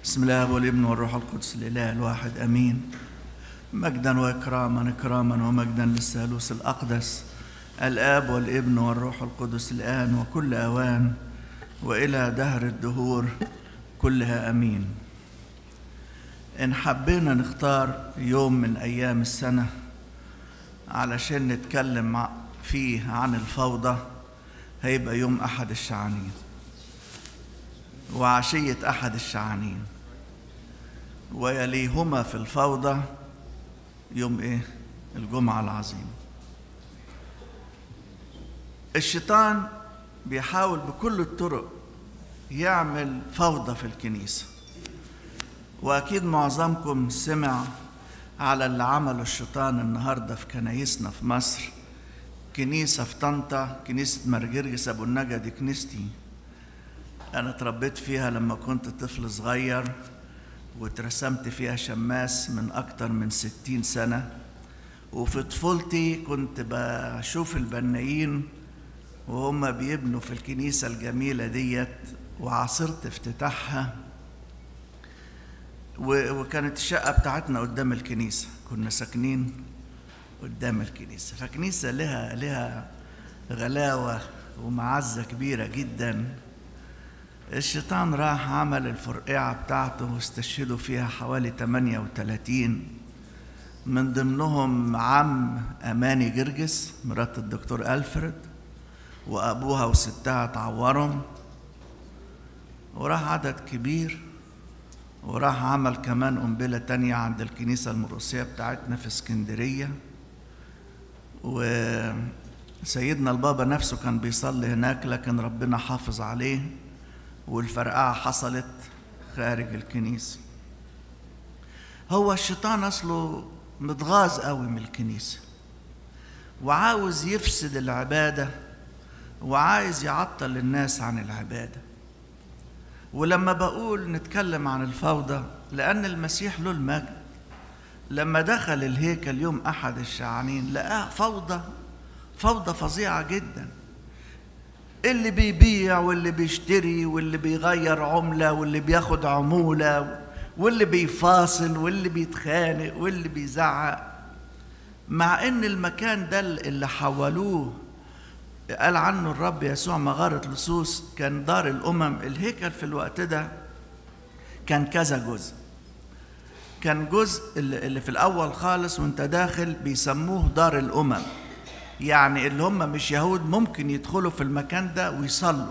بسم الله والابن والروح القدس الاله الواحد امين مجدا واكراما اكراما ومجدا للثالوث الاقدس الاب والابن والروح القدس الان وكل اوان والى دهر الدهور كلها امين ان حبينا نختار يوم من ايام السنه علشان نتكلم فيه عن الفوضى هيبقى يوم احد الشعانين وعشيه احد الشعانين ويليهما في الفوضى يوم ايه الجمعه العظيمه الشيطان بيحاول بكل الطرق يعمل فوضى في الكنيسه واكيد معظمكم سمع على اللي عمله الشيطان النهارده في كنايسنا في مصر كنيسه في طنطا كنيسه مرجرجس ابو النجا دي كنيستي انا اتربيت فيها لما كنت طفل صغير واترسمت فيها شماس من اكتر من ستين سنه وفي طفولتي كنت بشوف البنايين وهم بيبنوا في الكنيسه الجميله ديت وعاصرت افتتاحها وكانت الشقة بتاعتنا قدام الكنيسة كنا ساكنين قدام الكنيسة فكنيسة لها لها غلاوة ومعزة كبيرة جدا الشيطان راح عمل الفرقعة بتاعته واستشهدوا فيها حوالي 38 من ضمنهم عم أماني جرجس مرات الدكتور ألفرد وأبوها وستها اتعورهم وراح عدد كبير وراح عمل كمان قنبلة تانية عند الكنيسة المروسية بتاعتنا في اسكندرية وسيدنا البابا نفسه كان بيصلي هناك لكن ربنا حافظ عليه والفرقعة حصلت خارج الكنيسة هو الشيطان أصله متغاظ قوي من الكنيسة وعاوز يفسد العبادة وعايز يعطل الناس عن العباده ولما بقول نتكلم عن الفوضى لأن المسيح له المجد لما دخل الهيكل يوم أحد الشعانين لقاه فوضى فوضى فظيعة جدا اللي بيبيع واللي بيشتري واللي بيغير عملة واللي بياخد عمولة واللي بيفاصل واللي بيتخانق واللي بيزعق مع ان المكان ده اللي حولوه قال عنه الرب يسوع مغارة لصوص كان دار الأمم الهيكل في الوقت ده كان كذا جزء كان جزء اللي في الأول خالص وانت داخل بيسموه دار الأمم يعني اللي هم مش يهود ممكن يدخلوا في المكان ده ويصلوا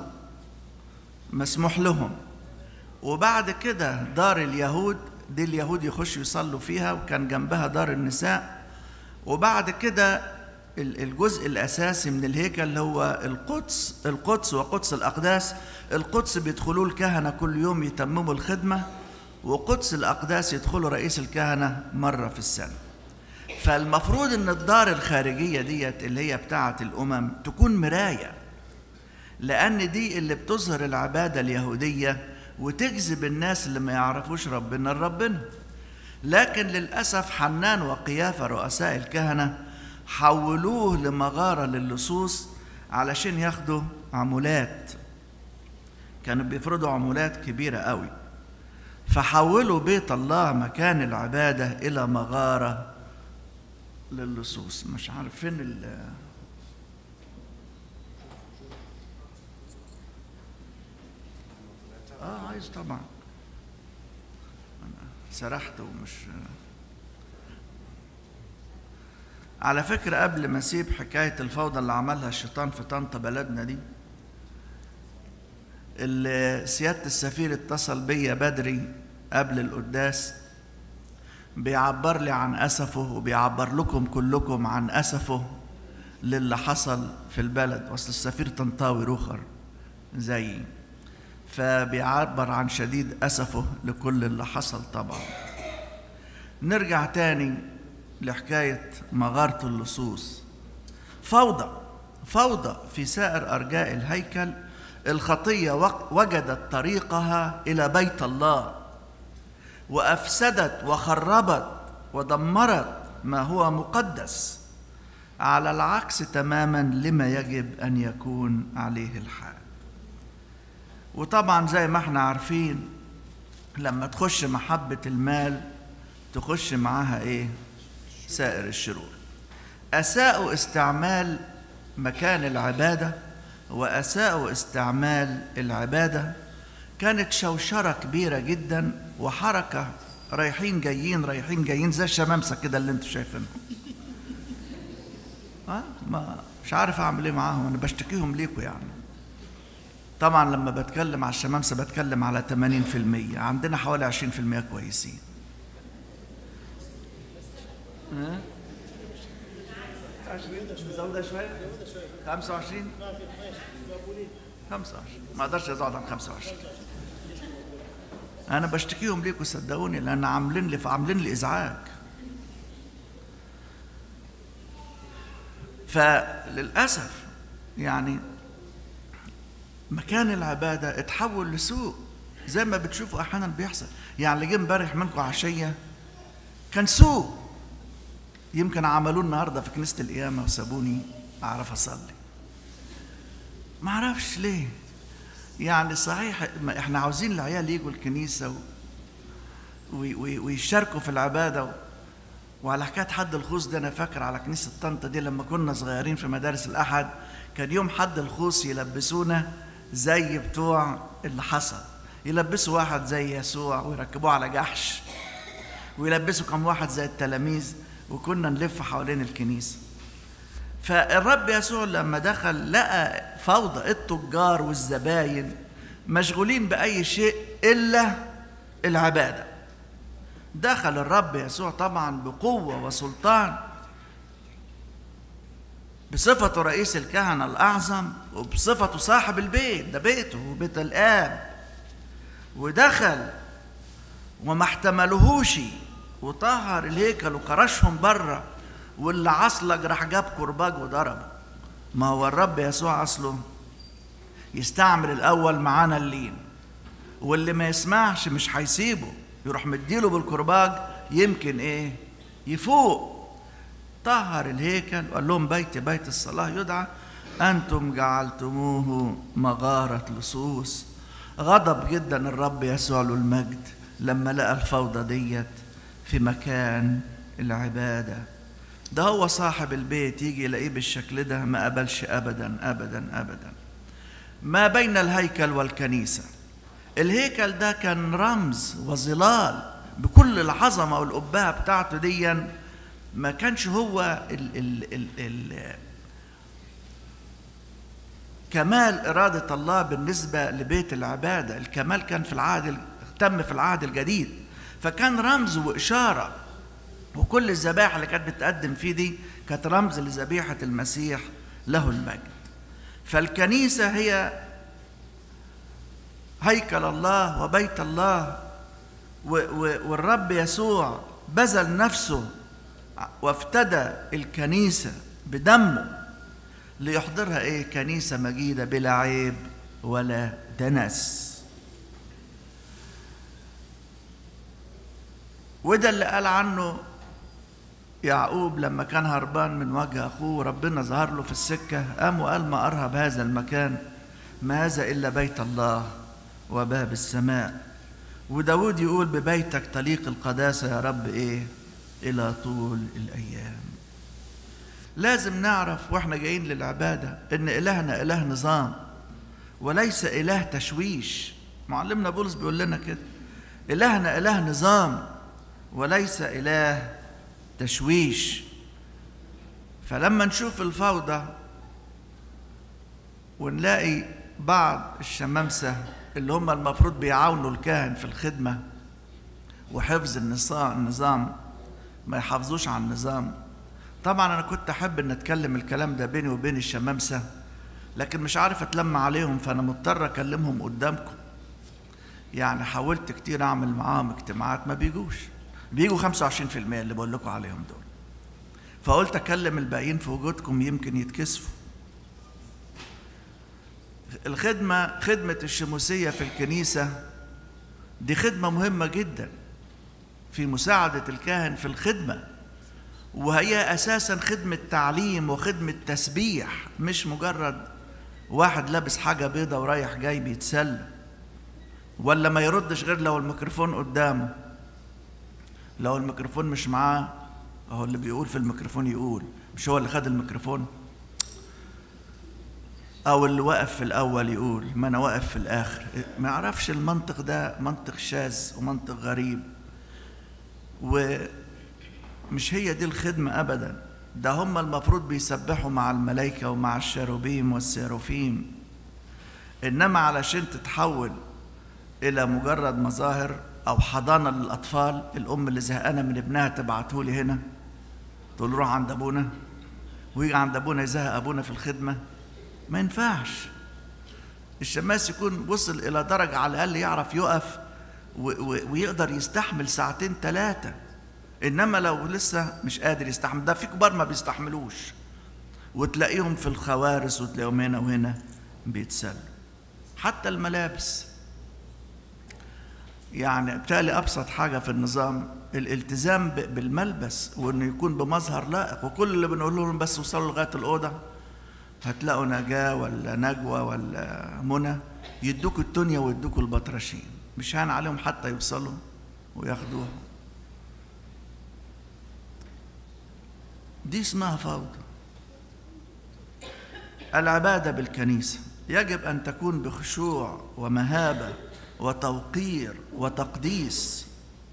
مسموح لهم وبعد كده دار اليهود دي اليهود يخشوا يصلوا فيها وكان جنبها دار النساء وبعد كده الجزء الاساسي من الهيكل اللي هو القدس القدس وقدس الاقداس القدس بيدخلوه الكهنه كل يوم يتمموا الخدمه وقدس الاقداس يدخلوا رئيس الكهنه مره في السنه فالمفروض ان الدار الخارجيه ديت اللي هي بتاعه الامم تكون مرايه لان دي اللي بتظهر العباده اليهوديه وتجذب الناس اللي ما يعرفوش ربنا لربنا لكن للاسف حنان وقيافه رؤساء الكهنه حولوه لمغارة للصوص علشان ياخدوا عمولات كانوا بيفرضوا عمولات كبيرة قوي فحولوا بيت الله مكان العبادة إلى مغارة للصوص مش عارف فين ال اه عايز طبعا أنا سرحت ومش على فكرة قبل ما اسيب حكاية الفوضى اللي عملها الشيطان في طنطا بلدنا دي اللي سيادة السفير اتصل بيا بدري قبل القداس بيعبر لي عن أسفه وبيعبر لكم كلكم عن أسفه للي حصل في البلد وصل السفير طنطاوي روخر زيي فبيعبر عن شديد أسفه لكل اللي حصل طبعا نرجع تاني لحكاية مغارة اللصوص فوضى فوضى في سائر أرجاء الهيكل الخطية وجدت طريقها إلى بيت الله وأفسدت وخربت ودمرت ما هو مقدس على العكس تماما لما يجب أن يكون عليه الحال وطبعا زي ما احنا عارفين لما تخش محبة المال تخش معاها ايه سائر الشرور أساءوا استعمال مكان العبادة وأساءوا استعمال العبادة كانت شوشرة كبيرة جدا وحركة رايحين جايين رايحين جايين زي الشمامسة كده اللي انتوا شايفينهم ها ما مش عارف اعمل ايه معاهم انا بشتكيهم ليكوا يعني طبعا لما بتكلم على الشمامسة بتكلم على 80% عندنا حوالي 20% كويسين ها 20 نزودها شوية 25 25 ما اقدرش ازود عن 25 انا بشتكيهم ليكوا صدقوني لان عاملين لي عاملين لي ازعاج فللاسف يعني مكان العباده اتحول لسوق زي ما بتشوفوا احيانا بيحصل يعني اللي جه امبارح منكم عشيه كان سوق يمكن عملوه النهارده في كنيسه القيامه وسابوني اعرف اصلي ما اعرفش ليه يعني صحيح ما احنا عاوزين العيال يجوا الكنيسه و... وي... وي... ويشاركوا في العباده و... وعلى حكايه حد الخوص ده انا فاكر على كنيسه طنطا دي لما كنا صغيرين في مدارس الاحد كان يوم حد الخوص يلبسونا زي بتوع اللي حصل يلبسوا واحد زي يسوع ويركبوه على جحش ويلبسوا كم واحد زي التلاميذ وكنا نلف حوالين الكنيسه فالرب يسوع لما دخل لقى فوضى التجار والزباين مشغولين بأي شيء إلا العبادة دخل الرب يسوع طبعا بقوة وسلطان بصفته رئيس الكهنة الأعظم وبصفته صاحب البيت ده بيته وبيت الآب ودخل وما احتملوهوش وطهر الهيكل وكرشهم بره واللي عصلج راح جاب كرباج وضربه ما هو الرب يسوع اصله يستعمل الاول معانا اللين واللي ما يسمعش مش هيسيبه يروح مديله بالكرباج يمكن ايه يفوق طهر الهيكل وقال لهم بيت بيت الصلاه يدعى انتم جعلتموه مغاره لصوص غضب جدا الرب يسوع له المجد لما لقى الفوضى ديت في مكان العباده ده هو صاحب البيت يجي يلاقيه بالشكل ده ما قبلش ابدا ابدا ابدا ما بين الهيكل والكنيسه الهيكل ده كان رمز وظلال بكل العظمه والقبعه بتاعته ديا ما كانش هو ال ال ال ال كمال إرادة الله بالنسبة لبيت العبادة الكمال كان في العهد تم في العهد الجديد فكان رمز وإشارة وكل الذبائح اللي كانت بتقدم فيه دي كانت رمز لذبيحة المسيح له المجد فالكنيسة هي هيكل الله وبيت الله والرب يسوع بذل نفسه وافتدى الكنيسة بدمه ليحضرها ايه كنيسة مجيدة بلا عيب ولا دنس وده اللي قال عنه يعقوب لما كان هربان من وجه أخوه ربنا ظهر له في السكة قام وقال ما أرهب هذا المكان ما هذا إلا بيت الله وباب السماء وداود يقول ببيتك تليق القداسة يا رب إيه إلى طول الأيام لازم نعرف واحنا جايين للعبادة إن إلهنا إله نظام وليس إله تشويش معلمنا بولس بيقول لنا كده إلهنا إله نظام وليس إله تشويش فلما نشوف الفوضى ونلاقي بعض الشمامسة اللي هم المفروض بيعاونوا الكاهن في الخدمة وحفظ النظام ما يحافظوش على النظام طبعا انا كنت احب ان اتكلم الكلام ده بيني وبين الشمامسة لكن مش عارف اتلم عليهم فانا مضطر اكلمهم قدامكم يعني حاولت كتير اعمل معاهم اجتماعات ما بيجوش بيجوا 25% اللي بقول لكم عليهم دول فقلت اكلم الباقيين في وجودكم يمكن يتكسفوا الخدمة خدمة الشموسية في الكنيسة دي خدمة مهمة جدا في مساعدة الكاهن في الخدمة وهي أساسا خدمة تعليم وخدمة تسبيح مش مجرد واحد لابس حاجة بيضة ورايح جاي بيتسلى ولا ما يردش غير لو الميكروفون قدامه لو الميكروفون مش معاه اهو اللي بيقول في الميكروفون يقول مش هو اللي خد الميكروفون او اللي وقف في الاول يقول ما انا واقف في الاخر ما يعرفش المنطق ده منطق شاذ ومنطق غريب ومش هي دي الخدمه ابدا ده هم المفروض بيسبحوا مع الملائكه ومع الشاروبيم والسيروفيم انما علشان تتحول الى مجرد مظاهر او حضانه للاطفال الام اللي زهقانه من ابنها تبعته لي هنا تقول له روح عند ابونا ويجي عند ابونا يزهق ابونا في الخدمه ما ينفعش الشماس يكون وصل الى درجه على الاقل يعرف يقف ويقدر يستحمل ساعتين ثلاثه انما لو لسه مش قادر يستحمل ده في كبار ما بيستحملوش وتلاقيهم في الخوارس وتلاقيهم هنا وهنا بيتسلوا حتى الملابس يعني بالتالي ابسط حاجه في النظام الالتزام بالملبس وانه يكون بمظهر لائق وكل اللي بنقول لهم بس وصلوا لغايه الاوضه هتلاقوا نجاه ولا نجوى ولا منى يدوكوا الدنيا ويدوكوا البطرشين مش هان عليهم حتى يوصلوا وياخدوها دي اسمها فوضى العباده بالكنيسه يجب ان تكون بخشوع ومهابه وتوقير وتقديس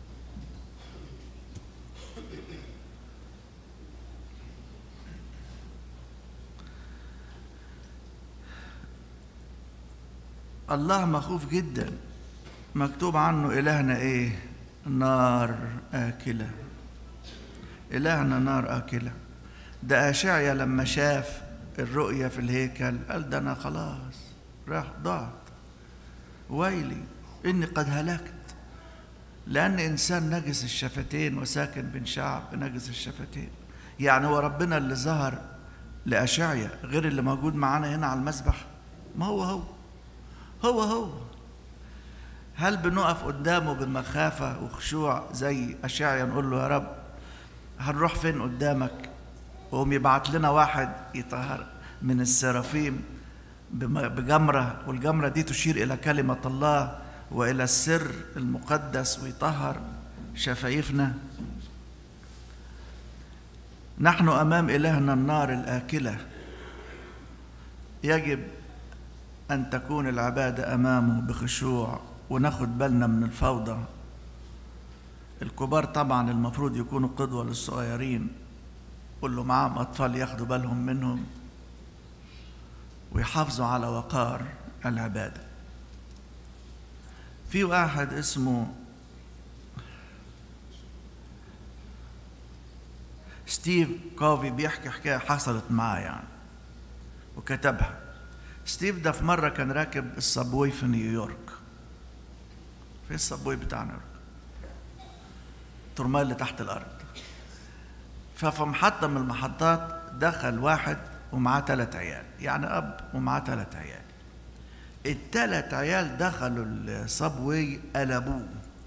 الله مخوف جدا مكتوب عنه إلهنا إيه نار آكلة إلهنا نار آكلة ده أشعيا لما شاف الرؤية في الهيكل قال ده أنا خلاص راح ضعت ويلي إني قد هلكت لأن إنسان نجس الشفتين وساكن بين شعب نجس الشفتين يعني هو ربنا اللي ظهر لأشعيا غير اللي موجود معانا هنا على المسبح ما هو هو هو هو هل بنقف قدامه بمخافة وخشوع زي أشعيا نقول له يا رب هنروح فين قدامك وهم يبعت لنا واحد يطهر من السرافيم بجمرة والجمرة دي تشير إلى كلمة الله وإلى السر المقدس ويطهر شفايفنا نحن أمام إلهنا النار الآكلة يجب أن تكون العبادة أمامه بخشوع وناخد بالنا من الفوضى الكبار طبعا المفروض يكونوا قدوة للصغيرين واللي معاهم أطفال ياخدوا بالهم منهم ويحافظوا على وقار العبادة في واحد اسمه ستيف كوفي بيحكي حكاية حصلت معاه يعني وكتبها ستيف ده في مرة كان راكب الصابوي في نيويورك في الصابوي بتاع نيويورك الترمال اللي تحت الأرض ففي محطة من المحطات دخل واحد ومعاه ثلاث عيال يعني أب ومعاه ثلاث عيال الثلاث عيال دخلوا الصابوي قلبوه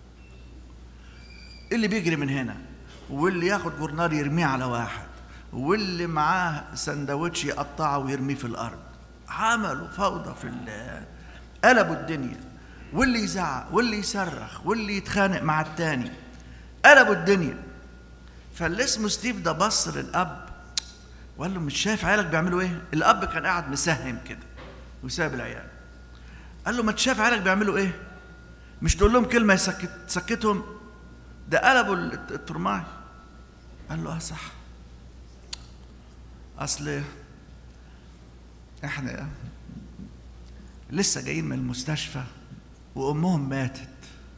اللي بيجري من هنا واللي ياخد جورنال يرميه على واحد واللي معاه سندوتش يقطعه ويرميه في الارض عملوا فوضى في قلبوا الدنيا واللي يزعق واللي يصرخ واللي يتخانق مع التاني قلبوا الدنيا فاللي اسمه ستيف ده بص للاب وقال له مش شايف عيالك بيعملوا ايه؟ الاب كان قاعد مسهم كده وساب العيال قال له ما تشاف عيالك بيعملوا ايه؟ مش تقول لهم كلمه يسكت تسكتهم ده قلبوا الترماي قال له اه صح اصل احنا لسه جايين من المستشفى وامهم ماتت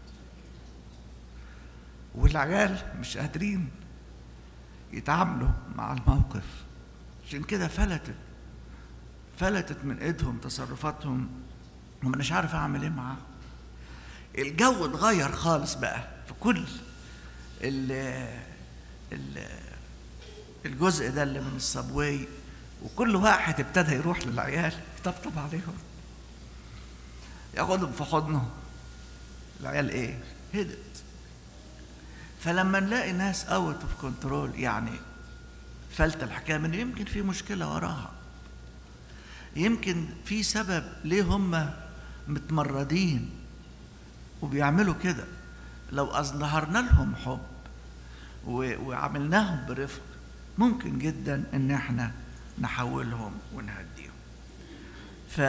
والعيال مش قادرين يتعاملوا مع الموقف عشان كده فلتت فلتت من ايدهم تصرفاتهم ومانيش عارف اعمل ايه معاهم الجو اتغير خالص بقى في كل ال ال الجزء ده اللي من الصبواي وكل واحد ابتدى يروح للعيال يطبطب عليهم ياخدهم في حضنه العيال ايه هدت فلما نلاقي ناس اوت اوف كنترول يعني فلت الحكايه من يمكن في مشكله وراها يمكن في سبب ليه هم متمردين وبيعملوا كده لو أظهرنا لهم حب وعملناهم برفق ممكن جدا ان احنا نحولهم ونهديهم ف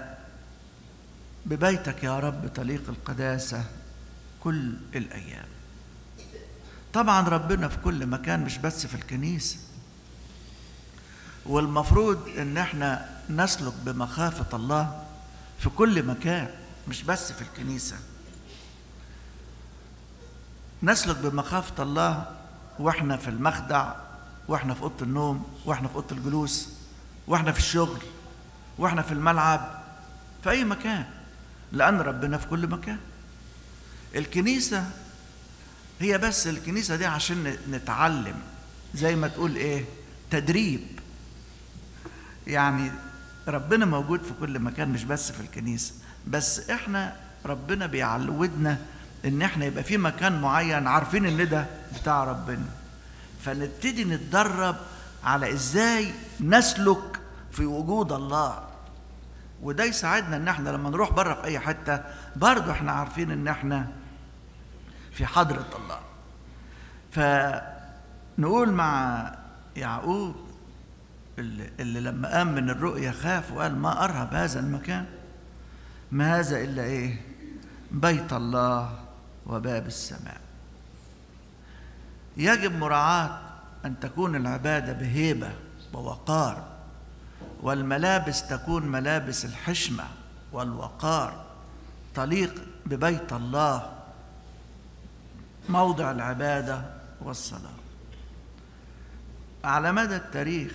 ببيتك يا رب طليق القداسة كل الأيام طبعا ربنا في كل مكان مش بس في الكنيسة والمفروض ان احنا نسلك بمخافة الله في كل مكان مش بس في الكنيسة نسلك بمخافة الله واحنا في المخدع واحنا في اوضه النوم واحنا في اوضه الجلوس واحنا في الشغل واحنا في الملعب في اي مكان لان ربنا في كل مكان الكنيسه هي بس الكنيسه دي عشان نتعلم زي ما تقول ايه تدريب يعني ربنا موجود في كل مكان مش بس في الكنيسه بس احنا ربنا بيعودنا ان احنا يبقى في مكان معين عارفين ان ده بتاع ربنا فنبتدي نتدرب على ازاي نسلك في وجود الله وده يساعدنا ان احنا لما نروح بره في اي حته برضه احنا عارفين ان احنا في حضره الله فنقول مع يعقوب اللي, اللي لما قام من الرؤيا خاف وقال ما ارهب هذا المكان ما هذا الا ايه بيت الله وباب السماء يجب مراعاة أن تكون العبادة بهيبة ووقار والملابس تكون ملابس الحشمة والوقار تليق ببيت الله موضع العبادة والصلاة على مدى التاريخ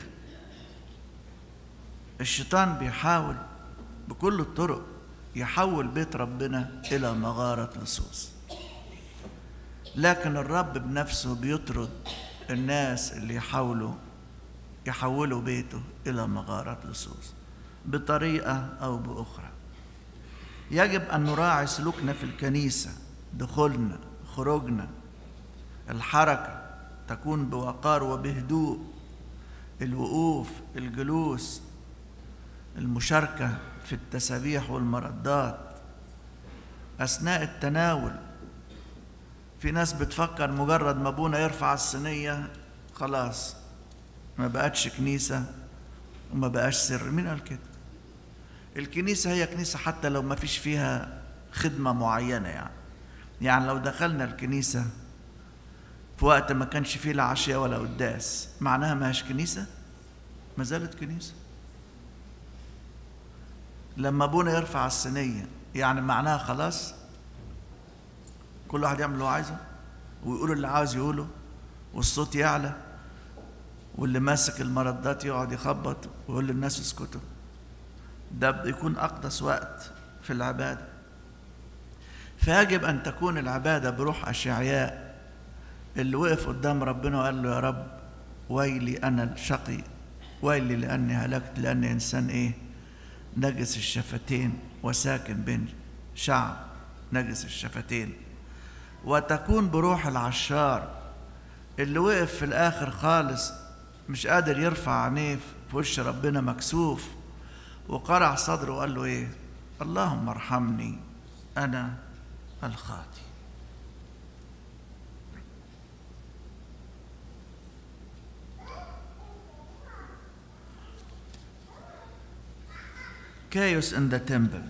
الشيطان بيحاول بكل الطرق يحول بيت ربنا إلى مغارة لصوص لكن الرب بنفسه بيطرد الناس اللي يحاولوا يحولوا بيته إلى مغارة لصوص بطريقة أو بأخرى يجب أن نراعي سلوكنا في الكنيسة دخولنا خروجنا الحركة تكون بوقار وبهدوء الوقوف الجلوس المشاركة في التسابيح والمردات أثناء التناول في ناس بتفكر مجرد ما ابونا يرفع الصينية خلاص ما بقتش كنيسة وما بقاش سر مين قال كده الكنيسة هي كنيسة حتى لو ما فيش فيها خدمة معينة يعني يعني لو دخلنا الكنيسة في وقت ما كانش فيه لا عشية ولا قداس معناها ما هيش كنيسة ما زالت كنيسة لما ابونا يرفع الصينية يعني معناها خلاص كل واحد يعمل اللي هو عايزه ويقول اللي عاوز يقوله والصوت يعلى واللي ماسك المردات يقعد يخبط ويقول للناس اسكتوا ده بيكون أقدس وقت في العبادة فيجب أن تكون العبادة بروح أشعياء اللي وقف قدام ربنا وقال له يا رب ويلي أنا الشقي ويلي لأني هلكت لأني إنسان إيه نجس الشفتين وساكن بين شعب نجس الشفتين وتكون بروح العشار اللي وقف في الآخر خالص مش قادر يرفع عينيه في وش ربنا مكسوف وقرع صدره وقال له ايه اللهم ارحمني انا الخاطي chaos in the temple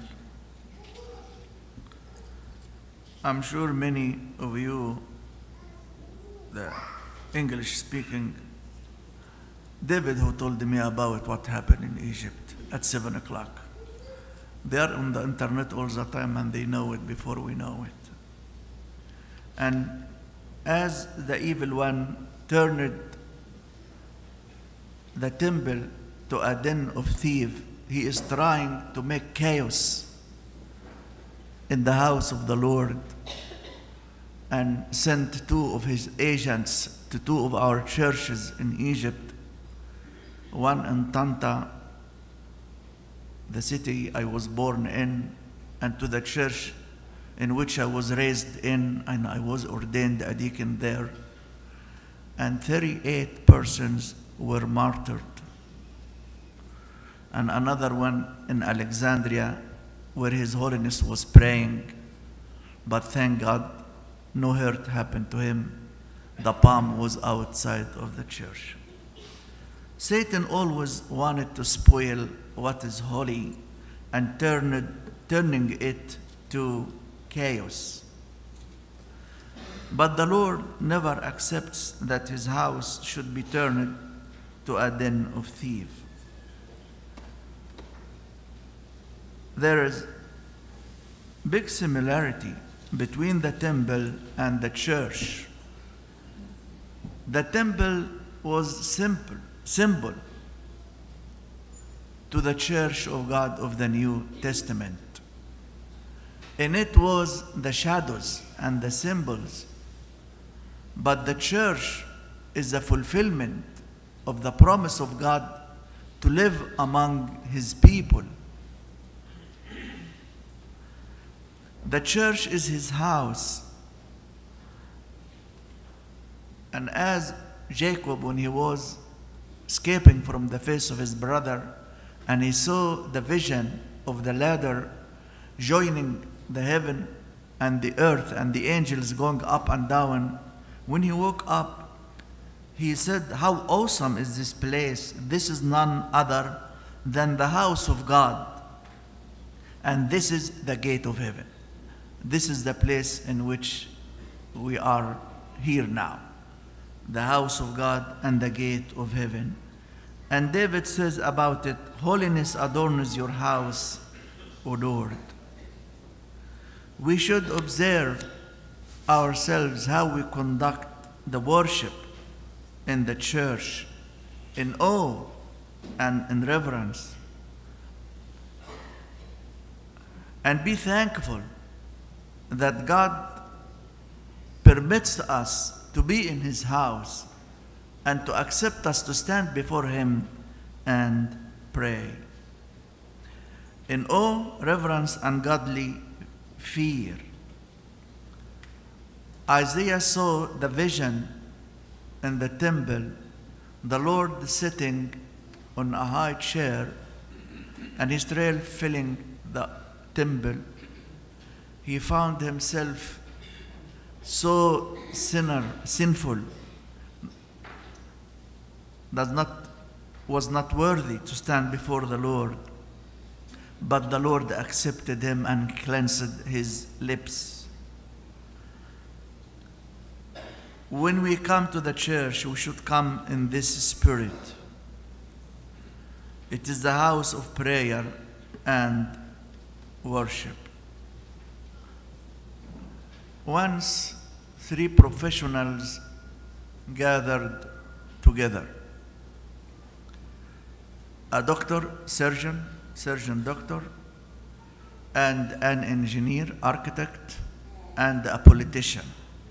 i'm sure many of you the english speaking David, who told me about what happened in Egypt at 7 o'clock. They are on the internet all the time and they know it before we know it. And as the evil one turned the temple to a den of thieves, he is trying to make chaos in the house of the Lord and sent two of his agents to two of our churches in Egypt one in Tanta, the city I was born in, and to the church in which I was raised in, and I was ordained a deacon there. And 38 persons were martyred. And another one in Alexandria, where His Holiness was praying. But thank God, no hurt happened to him. The palm was outside of the church. Satan always wanted to spoil what is holy and turn it, turning it to chaos. But the Lord never accepts that his house should be turned to a den of thieves. There is big similarity between the temple and the church. The temple was simple, symbol to the church of God of the New Testament. In it was the shadows and the symbols. But the church is the fulfillment of the promise of God to live among his people. The church is his house. And as Jacob, when he was escaping from the face of his brother, and he saw the vision of the ladder joining the heaven and the earth and the angels going up and down, when he woke up, he said, How awesome is this place! This is none other than the house of God. And this is the gate of heaven. This is the place in which we are here now the house of God and the gate of heaven. And David says about it, Holiness adorns your house, O Lord. We should observe ourselves how we conduct the worship in the church in awe and in reverence. And be thankful that God permits us to be in His house and to accept us to stand before Him and pray. In awe, reverence, and godly fear. Isaiah saw the vision in the temple, the Lord sitting on a high chair, and Israel filling the temple. He found himself so sinner, sinful, does not, was not worthy to stand before the Lord. But the Lord accepted him and cleansed his lips. When we come to the church, we should come in this spirit. It is the house of prayer and worship. Once, three professionals gathered together a doctor, surgeon, surgeon doctor, and an engineer, architect, and a politician.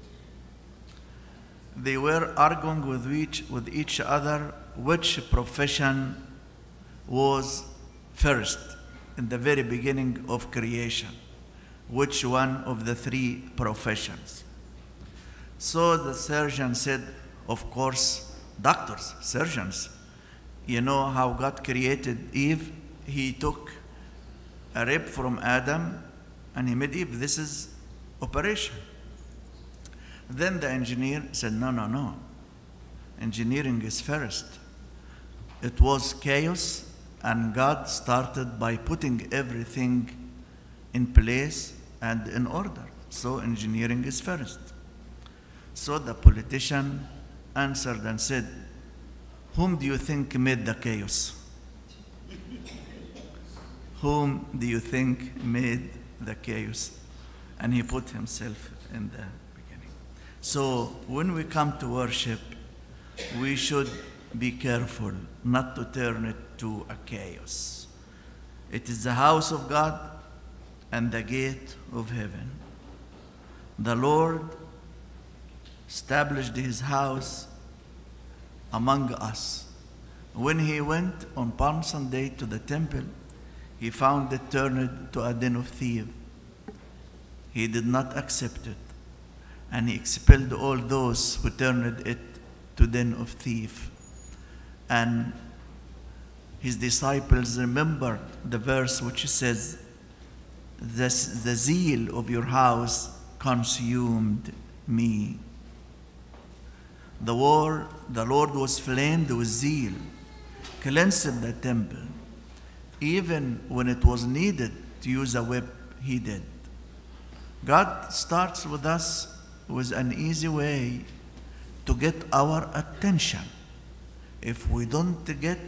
They were arguing with each, with each other which profession was first in the very beginning of creation, which one of the three professions. So the surgeon said, Of course, doctors, surgeons. You know how God created Eve? He took a rib from Adam and he made Eve. This is operation. Then the engineer said, No, no, no. Engineering is first. It was chaos, and God started by putting everything in place and in order. So engineering is first. So the politician answered and said, Whom do you think made the chaos? Whom do you think made the chaos? And he put himself in the beginning. So when we come to worship, we should be careful not to turn it to a chaos. It is the house of God and the gate of heaven. The Lord established his house among us. When he went on Palm Sunday to the temple, he found it turned to a den of thieves. He did not accept it, and he expelled all those who turned it to den of thief. And his disciples remembered the verse which says, the, the zeal of your house consumed me. The war, the Lord was flamed with zeal, cleansed the temple. Even when it was needed to use a whip, he did. God starts with us with an easy way to get our attention. If we don't get,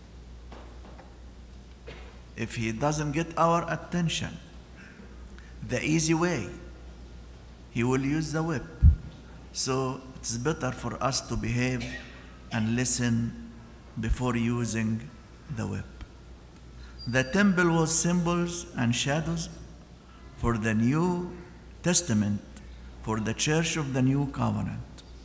if He doesn't get our attention, the easy way, He will use the whip. So it's better for us to behave and listen before using the whip. The temple was symbols and shadows for the New Testament, for the church of the New Covenant.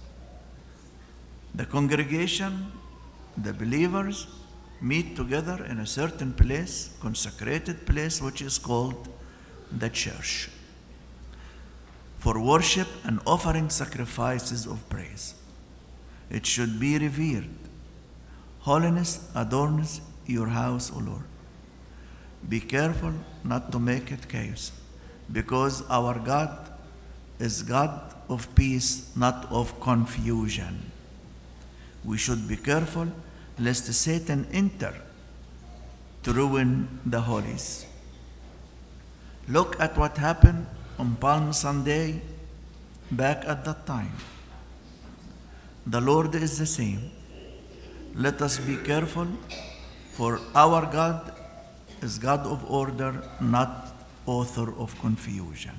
The congregation, the believers, meet together in a certain place, consecrated place, which is called the church, for worship and offering sacrifices of praise. It should be revered. Holiness adorns your house, O Lord. Be careful not to make it chaos, because our God is God of peace, not of confusion. We should be careful lest Satan enter to ruin the holies. Look at what happened on Palm Sunday back at that time. The Lord is the same. Let us be careful, for our God is God of order, not author of confusion.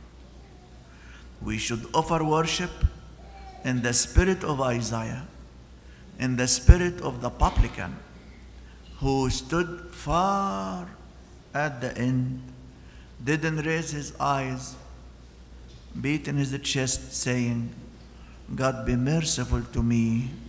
We should offer worship in the spirit of Isaiah, in the spirit of the publican who stood far at the end, didn't raise his eyes, beat in his chest, saying, God be merciful to me,